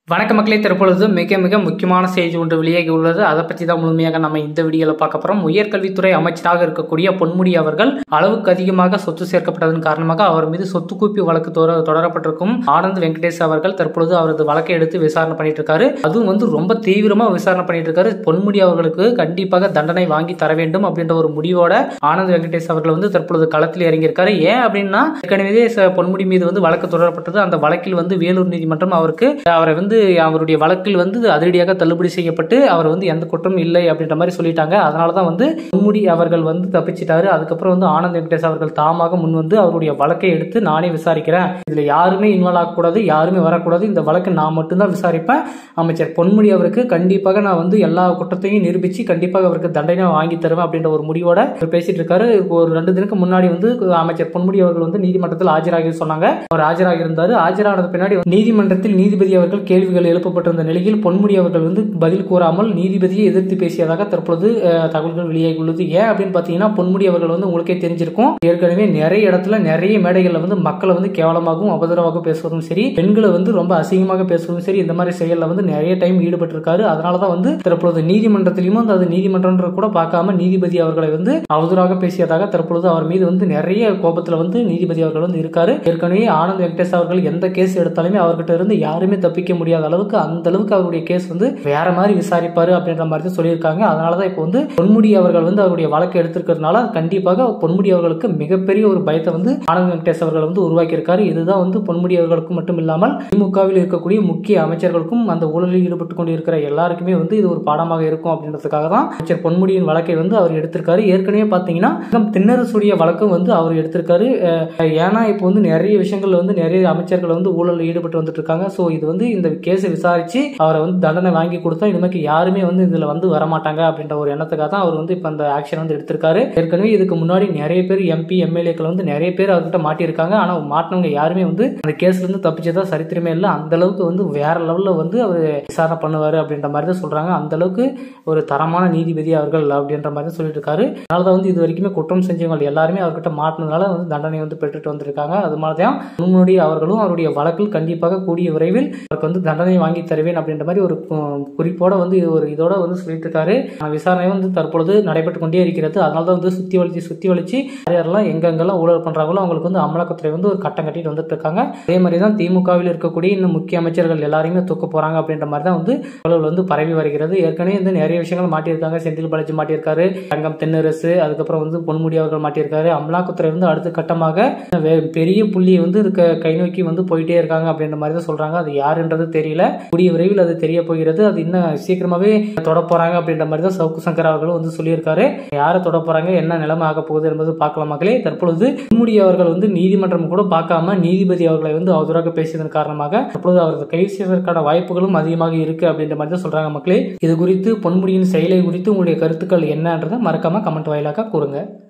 வணக்க மக்களே தற்பொழுது மிக மிக முக்கியமான செய்தி ஒன்று வெளியாகி உள்ளது அதை பற்றி தான் முழுமையாக நம்ம இந்த வீடியோவில் பார்க்க போகிறோம் உயர்கல்வித்துறை அமைச்சராக இருக்கக்கூடிய பொன்முடி அவர்கள் அளவுக்கு அதிகமாக சொத்து சேர்க்கப்பட்டதன் காரணமாக அவர் மீது சொத்து குவிப்பு வழக்கு தொட- தொடரப்பட்டிருக்கும் ஆனந்த் வெங்கடேஷ் அவர்கள் தற்பொழுது அவரது வழக்கை எடுத்து விசாரணை பண்ணிட்டு இருக்காரு அதுவும் வந்து ரொம்ப தீவிரமா விசாரணை பண்ணிட்டு இருக்காரு பொன்முடி அவர்களுக்கு கண்டிப்பாக தண்டனை வாங்கி தர வேண்டும் அப்படின்ற ஒரு முடிவோட ஆனந்த் வெங்கடேஷ் அவர்கள் வந்து தற்பொழுது களத்தில் இறங்கியிருக்காரு ஏன் அப்படின்னா ஏற்கனவே ச- பொன்முடி மீது வந்து வழக்கு தொடரப்பட்டது அந்த வழக்கில் வந்து வேலூர் நீதிமன்றம் அவருக்கு அவரை வந்து அவருடைய வழக்கில் வந்து அதிரடியாக தள்ளுபடி செய்யப்பட்டு அவர் வந்து எந்த குற்றமும் இல்லை அப்படின்ற மாதிரி சொல்லிட்டாங்க அதனால தான் வந்து பொன்முடி அவர்கள் வந்து தப்பிச்சிட்டாரு அதுக்கப்புறம் வந்து ஆனந்த் வெங்கடேஷ் அவர்கள் தாமாக முன் வந்து அவருடைய வழக்கை எடுத்து நானே விசாரிக்கிறேன் இதுல யாருமே இன்வால்வ் ஆகக்கூடாது யாருமே வரக்கூடாது இந்த வழக்கை நான் மட்டும்தான் விசாரிப்பேன் அமைச்சர் பொன்முடி அவருக்கு கண்டிப்பாக நான் வந்து எல்லா குற்றத்தையும் நிரூபிச்சு கண்டிப்பாக அவருக்கு தண்டனை வாங்கி தருவேன் அப்படின்ற ஒரு முடிவோட அவர் பேசிட்டு இருக்காரு ஒரு ரெண்டு தினக்கு முன்னாடி வந்து அமைச்சர் பொன்முடி அவர்கள் வந்து நீதிமன்றத்தில் ஆஜராகி சொன்னாங்க அவர் ஆஜராகி இருந்தாரு ஆஜரானது பின்னாடி நீதிமன்றத்தில் நீதிபதி அவர்கள் கேள்விகள் எழுப்பப்பட்டிருந்த நிலையில் பொன்முடி அவர்கள் வந்து பதில் கூறாமல் நீதிபதியை எதிர்த்து பேசியதாக தற்பொழுது அஹ், தகவல்கள் வெளியாகி உள்ளது ஏன் அப்படின்னு பார்த்தீங்கன்னா பொன்முடி அவர்கள் வந்து உங்களுக்கே தெரிஞ்சிருக்கும் ஏற்கனவே நிறைய இடத்துல நிறைய மேடைகள்ல வந்து மக்களை வந்து கேவலமாகவும் அபதரமாக பேசுவதும் சரி பெண்களை வந்து ரொம்ப அசிங்கமாக பேசுவதும் சரி இந்த மாதிரி செயல்ல வந்து நிறைய டைம் ஈடுபட்டிருக்காரு அதனால தான் வந்து தற்பொழுது நீதிமன்றத்திலையும் வந்து அது நீதிமன்றன்ற கூட பார்க்காம நீதிபதி அவர்களை வந்து அவதூறாக பேசியதாக தற்பொழுது அவர் மீது வந்து நிறைய கோபத்துல வந்து நீதிபதி அவர்கள் வந்து இருக்காரு ஏற்கனவே ஆனந்த் வெங்கடேஷ் அவர்கள் எந்த கேஸ் எடுத்தாலுமே அவர்கிட்ட இருந்து யாருமே தப்பிக்க முடியாத அளவுக்கு அந்த அளவுக்கு அவருடைய கேஸ் வந்து வேற மாதிரி விசாரிப்பாரு அப்படின்ற மாதிரி தான் சொல்லியிருக்காங்க அதனாலதான் இப்போ வந்து பொன்முடி அவர்கள் வந்து அவருடைய வழக்கு எடுத்திருக்கிறதுனால கண்டிப்பாக பொன்முடி அவர்களுக்கு மிகப்பெரிய ஒரு பயத்தை வந்து ஆனந்த் வெங்கடேஷ் அவர்கள் வந்து உருவாக்கி இருக்காரு இதுதான் வந்து பொன்முடி அவர்களுக்கு மட்டும் இல்லாமல் திமுகவில் இருக்கக்கூடிய முக்கிய அமைச்சர்களுக்கும் அந்த ஊழலில் ஈடுபட்டு கொண்டு இருக்கிற எல்லாருக்குமே வந்து இது ஒரு பாடமாக இருக்கும் அப்படின்றதுக்காக தான் அமைச்சர் பொன்முடியின் வழக்கை வந்து அவர் எடுத்திருக்காரு ஏற்கனவே பார்த்தீங்கன்னா நம் தென்னரசுடைய வழக்கம் வந்து அவர் எடுத்திருக்காரு அஹ் ஏன்னா இப்போ வந்து நிறைய விஷயங்கள்ல வந்து நிறைய அமைச்சர்கள் வந்து ஊழலில் ஈடுபட்டு வந்துட்டு இருக்காங்க ஸோ இது வந்து இந்த கேஸை விசாரிச்சு அவரை வந்து தண்டனை வாங்கி கொடுத்தா இனிமேல் யாருமே வந்து இதுல வந்து வரமாட்டாங்க அப்படின்ற ஒரு எண்ணத்துக்காக தான் அவர் வந்து இப்போ அந்த ஆக்ஷன் வந்து எடுத்திருக்காரு ஏற்கனவே இதுக்கு முன்னாடி நிறைய பேர் எம்பி எம்எல்ஏக்கள் வந்து நிறைய பேர் அவர்கிட்ட மாட்டியிருக்காங்க ஆனால் மாட்டினவங்க யாருமே வந்து அந்த கேஸ்ல இருந்து தப்பிச்சதா சரித்திரமே இல்லை அந்த அளவுக்கு வந்து வேற லெவல்ல வந்து அவர் விசாரணை பண்ணுவாரு அப்படின்ற மாதிரி தான் சொல்றாங்க அந்த அளவுக்கு ஒரு தரமான நீதிபதி அவர்கள் அப்படின்ற மாதிரி தான் சொல்லிட்டு இருக்காரு அதனால தான் வந்து இது வரைக்குமே குற்றம் செஞ்சவங்க எல்லாருமே அவர்கிட்ட மாட்டினதுனால வந்து தண்டனை வந்து பெற்றுட்டு வந்திருக்காங்க அது மாதிரி தான் முன்முடி அவர்களும் அவருடைய வழக்கில் கண்டிப்பாக கூடிய விரைவில் அவருக்கு வந்து தண்டனை வாங்கி தருவேன் அப்படின்ற மாதிரி ஒரு கு- குறிப்போட வந்து இது ஒரு இதோட வந்து சொல்லிட்டு இருக்காரு ஆனா விசாரணை வந்து தற்பொழுது நடைபெற்று கொண்டே இருக்கிறது அதனால தான் வந்து சுத்தி வளைச்சு சுத்தி வளைச்சு யார் யாரெல்லாம் எங்கெங்கெல்லாம் ஊழல் பண்றாங்களோ அவங்களுக்கு வந்து அமலாக்கத்துறை வந்து ஒரு கட்டம் கட்டிட்டு வந்துட்டு இருக்காங்க அதே மாதிரி தான் திமுகவில் இருக்கக்கூடிய இன்னும் முக்கிய அமைச்சர்கள் எல்லாரையுமே தூக்க போறாங்க அப்படின்ற மாதிரி தான் வந்து ஊழல் வந்து பரவி வருகிறது ஏற்கனவே வந்து நிறைய விஷயங்கள் மாட்டியிருக்காங்க செந்தில் பாலாஜி மாட்டியிருக்காரு தங்கம் தென்னரசு அதுக்கப்புறம் வந்து பொன்முடி அவர்கள் மாட்டியிருக்காரு அமலாக்கத்துறை வந்து அடுத்த கட்டமாக வே- பெரிய புள்ளியை வந்து இருக்க கை நோக்கி வந்து போயிட்டே இருக்காங்க அப்படின்ற மாதிரி தான் சொல்றாங்க அது யாருன்றது தெரியல கூடிய விரைவில் அது தெரிய போகிறது அது இன்னும் சீக்கிரமாவே தொட போறாங்க அப்படின்ற மாதிரி தான் சவுக்கு சங்கர் அவர்களும் வந்து சொல்லியிருக்காரு யாரை தொட போறாங்க என்ன நிலைமை ஆக போகுது என்பது பார்க்கலாம் மக்களே தற்பொழுது பொன்முடி அவர்கள் வந்து நீதிமன்றம் கூட பார்க்காம நீதிபதி அவர்களை வந்து அவதூறாக பேசியதன் காரணமாக தற்பொழுது அவரது கைது செய்வதற்கான வாய்ப்புகளும் அதிகமாக இருக்கு அப்படின்ற மாதிரி தான் சொல்றாங்க மக்களே இது குறித்து பொன்முடியின் செயலை குறித்து உங்களுடைய கருத்துக்கள் என்னன்றதை மறக்காம கமெண்ட் வாயிலாக கூறுங்க